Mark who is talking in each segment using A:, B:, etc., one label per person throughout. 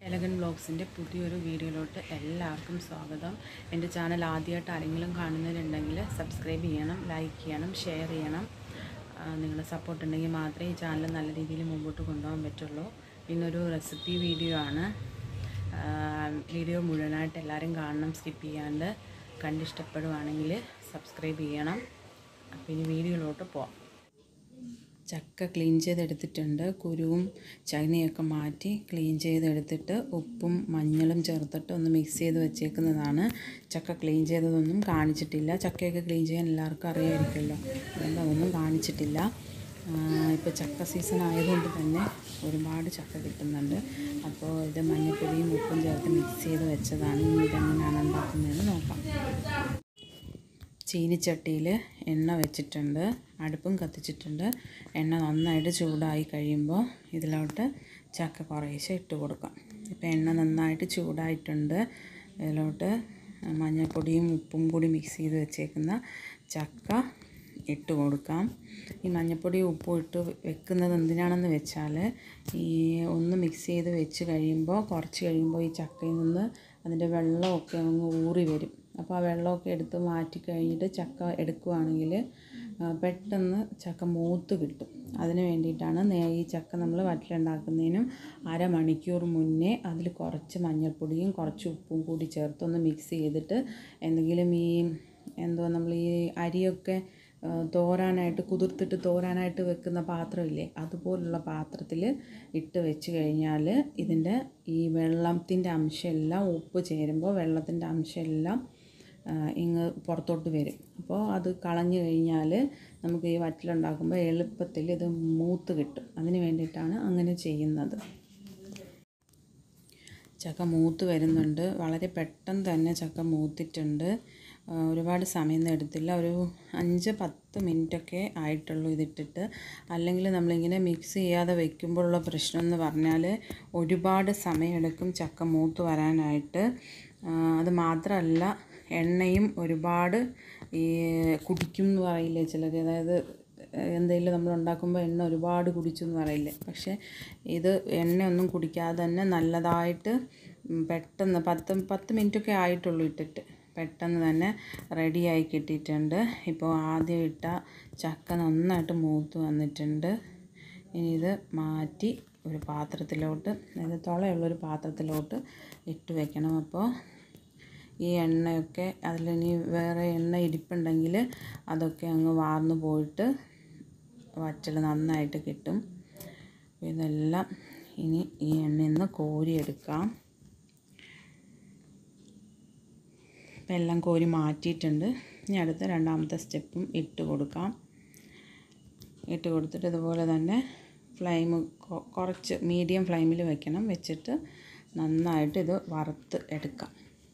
A: elegant ബ്ലോഗ്സിൻ്റെ പുതിയൊരു വീഡിയോയിലോട്ട് എല്ലാവർക്കും സ്വാഗതം എൻ്റെ ചാനൽ ആദ്യമായിട്ട് ആരെങ്കിലും കാണുന്നവരുണ്ടെങ്കിൽ സബ്സ്ക്രൈബ് ചെയ്യണം ലൈക്ക് ചെയ്യണം ഷെയർ ചെയ്യണം ആ, നിങ്ങളുടെ സപ്പോർട്ട് ഉണ്ടെങ്കിൽ മാത്രമേ ഈ ചാനൽ നല്ല രീതിയിൽ മുമ്പോട്ട് കൊണ്ടുപോകാൻ പറ്റുള്ളൂ ഇന്നൊരു റെസിപ്പി വീഡിയോ ആണ് ആ, വീഡിയോ മുഴുവനായിട്ട് എല്ലാവരും കാണണം സ്കിപ്പ് ചെയ്യാണ്ട് കണ്ടിഷ്ടപ്പെടുവാണെങ്കിൽ സബ്സ്ക്രൈബ് ചെയ്യണം അപ്പോൾ ഇനി വീഡിയോയിലോട്ട് പോവാം ചക്ക ക്ലീൻ ചെയ്തെടുത്തിട്ടുണ്ട് കുരുവും ചകിനിയൊക്കെ മാറ്റി ക്ലീൻ ചെയ്തെടുത്തിട്ട് ഉപ്പും മഞ്ഞളും ചേർത്തിട്ട് ഒന്ന് മിക്സ് ചെയ്ത് വെച്ചേക്കുന്നതാണ് ചക്ക ക്ലീൻ ചെയ്തതൊന്നും കാണിച്ചിട്ടില്ല ചക്കയൊക്കെ ക്ലീൻ ചെയ്യാൻ എല്ലാവർക്കും അറിയാമായിരിക്കുമല്ലോ അതുകൊണ്ട് അതൊന്നും കാണിച്ചിട്ടില്ല ഇപ്പോൾ ചക്ക സീസൺ ആയതുകൊണ്ട് തന്നെ ഒരുപാട് ചക്ക കിട്ടുന്നുണ്ട് അപ്പോൾ ഇത് മഞ്ഞൾപ്പൊടിയും ഉപ്പും ചേർത്ത് മിക്സ് ചെയ്ത് വെച്ചതാണ് ഇനി ഇതെങ്ങനെയാണ് ഉണ്ടാക്കുന്നതെന്ന് നോക്കാം ചീനിച്ചട്ടിയിൽ എണ്ണ വെച്ചിട്ടുണ്ട് അടുപ്പും കത്തിച്ചിട്ടുണ്ട് എണ്ണ നന്നായിട്ട് ചൂടായി കഴിയുമ്പോൾ ഇതിലോട്ട് ചക്ക കുറേശ്ശെ ഇട്ട് കൊടുക്കാം ഇപ്പോൾ എണ്ണ നന്നായിട്ട് ചൂടായിട്ടുണ്ട് ഇതിലോട്ട് മഞ്ഞൾപ്പൊടിയും ഉപ്പും കൂടി മിക്സ് ചെയ്ത് വെച്ചേക്കുന്ന ചക്ക ഇട്ട് കൊടുക്കാം ഈ മഞ്ഞൾപ്പൊടിയും ഉപ്പും ഇട്ട് വെക്കുന്നത് എന്തിനാണെന്ന് വെച്ചാൽ ഈ ഒന്ന് മിക്സ് ചെയ്ത് വെച്ച് കഴിയുമ്പോൾ കുറച്ച് കഴിയുമ്പോൾ ഈ ചക്കയിൽ നിന്ന് അതിൻ്റെ വെള്ളമൊക്കെ അങ്ങ് ഊറി വരും അപ്പോൾ ആ വെള്ളമൊക്കെ എടുത്ത് മാറ്റി കഴിഞ്ഞിട്ട് ചക്ക എടുക്കുവാണെങ്കിൽ ആ, പെട്ടെന്ന് ചക്ക മൂത്ത് കിട്ടും അതിന് വേണ്ടിയിട്ടാണ് നേ ഈ ചക്ക നമ്മൾ വറ്റിലുണ്ടാക്കുന്നതിനും അരമണിക്കൂർ മുന്നേ അതിൽ കുറച്ച് മഞ്ഞൾപ്പൊടിയും കുറച്ച് ഉപ്പും കൂടി ചേർത്തൊന്ന് മിക്സ് ചെയ്തിട്ട് എന്തെങ്കിലും ഈ എന്തോ നമ്മൾ ഈ അരിയൊക്കെ ആ, തോരാനായിട്ട് കുതിർത്തിട്ട് തോരാനായിട്ട് വെക്കുന്ന പാത്രമില്ലേ അതുപോലുള്ള പാത്രത്തിൽ ഇട്ട് വെച്ച് കഴിഞ്ഞാൽ ഇതിൻ്റെ ഈ വെള്ളത്തിൻ്റെ അംശമെല്ലാം ഉപ്പ് ചേരുമ്പോൾ വെള്ളത്തിൻ്റെ അംശമെല്ലാം ആ, ഇങ്ങ് പുറത്തോട്ട് വരും അപ്പോൾ അത് കളഞ്ഞു കഴിഞ്ഞാൽ നമുക്ക് ഈ വറ്റിലുണ്ടാക്കുമ്പോൾ എളുപ്പത്തിൽ ഇത് മൂത്ത് കിട്ടും അതിന് വേണ്ടിയിട്ടാണ് അങ്ങനെ ചെയ്യുന്നത് ചക്ക മൂത്ത് വരുന്നുണ്ട് വളരെ പെട്ടെന്ന് തന്നെ ചക്ക മൂത്തിട്ടുണ്ട് ആ, ഒരുപാട് സമയമൊന്നും എടുത്തില്ല ഒരു അഞ്ച് പത്ത് മിനിറ്റൊക്കെ ആയിട്ടുള്ളൂ ഇതിട്ടിട്ട് അല്ലെങ്കിൽ നമ്മളിങ്ങനെ മിക്സ് ചെയ്യാതെ വെക്കുമ്പോഴുള്ള പ്രശ്നം എന്ന് പറഞ്ഞാൽ ഒരുപാട് സമയമെടുക്കും ചക്ക മൂത്ത് വരാനായിട്ട് ആ, അത് മാത്രമല്ല എണ്ണയും ഒരുപാട് ഈ കുടിക്കും എന്ന് പറയില്ലേ ചിലർ അതായത് എന്തെങ്കിലും നമ്മൾ ഉണ്ടാക്കുമ്പോൾ എണ്ണ ഒരുപാട് കുടിച്ചു എന്ന് പറയില്ലേ പക്ഷേ ഇത് എണ്ണയൊന്നും കുടിക്കാതെ തന്നെ നല്ലതായിട്ട് ഉം, പെട്ടെന്ന് പത്ത് പത്ത് മിനിറ്റൊക്കെ ആയിട്ടുള്ളൂ ഇട്ടിട്ട് പെട്ടെന്ന് തന്നെ റെഡിയായി കിട്ടിയിട്ടുണ്ട് ഇപ്പോൾ ആദ്യം ഇട്ട ചക്ക നന്നായിട്ട് മൂത്ത് വന്നിട്ടുണ്ട് ഇനി ഇത് മാറ്റി ഒരു പാത്രത്തിലോട്ട് അതായത് തുളയുള്ളൊരു പാത്രത്തിലോട്ട് ഇട്ട് വെക്കണം അപ്പോൾ ഈ എണ്ണയൊക്കെ അതിലിനി വേറെ എണ്ണ ഇരിപ്പുണ്ടെങ്കിൽ അതൊക്കെ അങ്ങ് വാർന്നു പോയിട്ട് വറ്റൽ നന്നായിട്ട് കിട്ടും അപ്പോൾ ഇതെല്ലാം ഇനി ഈ എണ്ണയിൽ നിന്ന് കോരിയെടുക്കാം ഇപ്പം എല്ലാം കോരി മാറ്റിയിട്ടുണ്ട് ഇനി അടുത്ത രണ്ടാമത്തെ സ്റ്റെപ്പും ഇട്ട് കൊടുക്കാം ഇട്ട് കൊടുത്തിട്ട് ഇതുപോലെ തന്നെ ഫ്ലെയിം കുറച്ച് മീഡിയം ഫ്ലെയിമിൽ വെക്കണം വെച്ചിട്ട് നന്നായിട്ട് ഇത് വറുത്ത് എടുക്കാം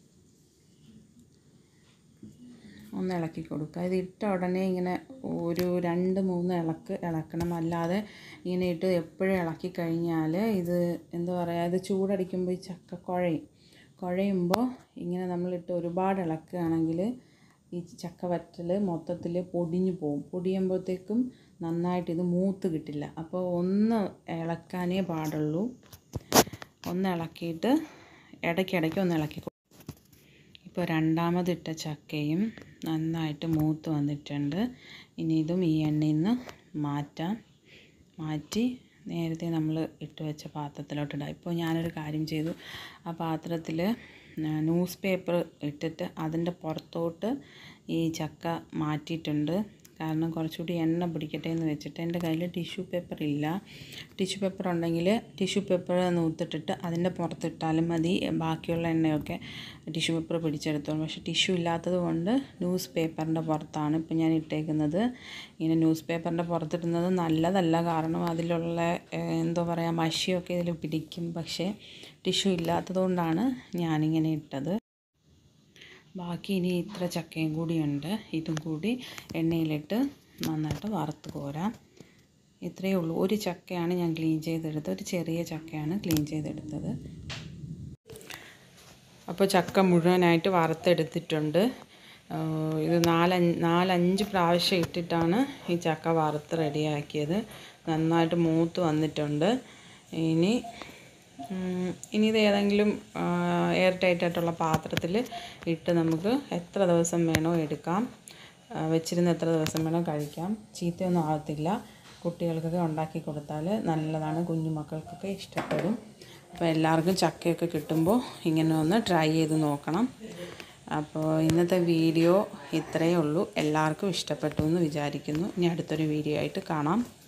A: ഒന്ന് ഇളക്കി കൊടുക്കുക ഇത് ഇട്ട ഉടനെ ഇങ്ങനെ ഒരു രണ്ട് മൂന്ന് ഇളക്ക് ഇളക്കണം അല്ലാതെ ഇങ്ങനെ ഇട്ട് എപ്പോഴും ഇളക്കി കഴിഞ്ഞാൽ ഇത് എന്താ പറയുക ഇത് ചൂടടിക്കുമ്പോൾ ഈ ചക്ക കുഴയും കുഴയുമ്പോൾ ഇങ്ങനെ നമ്മളിട്ട് ഒരുപാട് ഇളക്കുകയാണെങ്കിൽ ഈ ചക്ക വറ്റൽ മൊത്തത്തിൽ പൊടിഞ്ഞു പോകും പൊടിയുമ്പോഴത്തേക്കും നന്നായിട്ട് ഇത് മൂത്ത് കിട്ടില്ല അപ്പോൾ ഒന്ന് ഇളക്കാനേ പാടുള്ളൂ ഒന്ന് ഇളക്കിയിട്ട് ഇടയ്ക്കിടയ്ക്ക് ഒന്ന് ഇളക്കി കൊടുക്കും ഇപ്പോൾ രണ്ടാമതിട്ട ചക്കയും നന്നായിട്ട് മൂത്ത് വന്നിട്ടുണ്ട് ഇനി ഇതും ഈ എണ്ണയിൽ നിന്ന് മാറ്റാം മാറ്റി നേരത്തെ നമ്മൾ ഇട്ട് വെച്ച പാത്രത്തിലോട്ടിടാം ഇപ്പോൾ ഞാനൊരു കാര്യം ചെയ്തു ആ പാത്രത്തിൽ ന്യൂസ് പേപ്പർ ഇട്ടിട്ട് അതിൻ്റെ പുറത്തോട്ട് ഈ ചക്ക മാറ്റിയിട്ടുണ്ട് കാരണം കുറച്ചുകൂടി എണ്ണ പിടിക്കട്ടെ എന്ന് വെച്ചിട്ട് എൻ്റെ കയ്യിൽ ടിഷ്യൂ പേപ്പർ ഇല്ല ടിഷ്യൂ പേപ്പർ ഉണ്ടെങ്കിൽ ടിഷ്യൂ പേപ്പർ നൂത്തിട്ടിട്ട് അതിൻ്റെ പുറത്തിട്ടാലും മതി ബാക്കിയുള്ള എണ്ണയൊക്കെ ടിഷ്യൂ പേപ്പർ പിടിച്ചെടുത്തോളും പക്ഷേ ടിഷ്യൂ ഇല്ലാത്തത് കൊണ്ട് ന്യൂസ് പേപ്പറിൻ്റെ പുറത്താണ് ഇപ്പം ഞാൻ ഇട്ടേക്കുന്നത് ഇങ്ങനെ ന്യൂസ് പേപ്പറിൻ്റെ പുറത്തിടുന്നത് നല്ലതല്ല കാരണം അതിലുള്ള ഏഹ്, എന്തോ പറയുക മഷിയൊക്കെ ഇതിൽ പിടിക്കും പക്ഷേ ടിഷ്യൂ ഇല്ലാത്തത് കൊണ്ടാണ് ഞാനിങ്ങനെ ഇട്ടത് ബാക്കി ഇനി ഇത്ര ചക്കയും കൂടിയുണ്ട് ഇതും കൂടി എണ്ണയിലിട്ട് നന്നായിട്ട് വറുത്ത് കോരാം ഇത്രയേ ഉള്ളൂ ഒരു ചക്കയാണ് ഞാൻ ക്ലീൻ ചെയ്തെടുത്തത് ഒരു ചെറിയ ചക്കയാണ് ക്ലീൻ ചെയ്തെടുത്തത് അപ്പോൾ ചക്ക മുഴുവനായിട്ട് വറുത്തെടുത്തിട്ടുണ്ട് ആ, ഇത് നാലഞ്ച് നാലഞ്ച് പ്രാവശ്യം ഇട്ടിട്ടാണ് ഈ ചക്ക വറുത്ത് റെഡിയാക്കിയത് നന്നായിട്ട് മൂത്ത് വന്നിട്ടുണ്ട് ഇനി ഉം, ഇനി ഇത് ഏതെങ്കിലും എയർ ടൈറ്റ് ആയിട്ടുള്ള പാത്രത്തിൽ ഇട്ട് നമുക്ക് എത്ര ദിവസം വേണോ എടുക്കാം ആ, വെച്ചിരുന്ന് എത്ര ദിവസം വേണോ കഴിക്കാം ചീത്തയൊന്നും ആകത്തില്ല കുട്ടികൾക്കൊക്കെ ഉണ്ടാക്കി കൊടുത്താൽ നല്ലതാണ് കുഞ്ഞു മക്കൾക്കൊക്കെ ഇഷ്ടപ്പെടും അപ്പോൾ എല്ലാവർക്കും ചക്കയൊക്കെ കിട്ടുമ്പോൾ ഇങ്ങനെ ഒന്ന് ട്രൈ ചെയ്ത് നോക്കണം അപ്പോൾ ഇന്നത്തെ വീഡിയോ ഇത്രയേ ഉള്ളൂ എല്ലാവർക്കും ഇഷ്ടപ്പെട്ടു എന്ന് വിചാരിക്കുന്നു ഇനി അടുത്തൊരു വീഡിയോ ആയിട്ട് കാണാം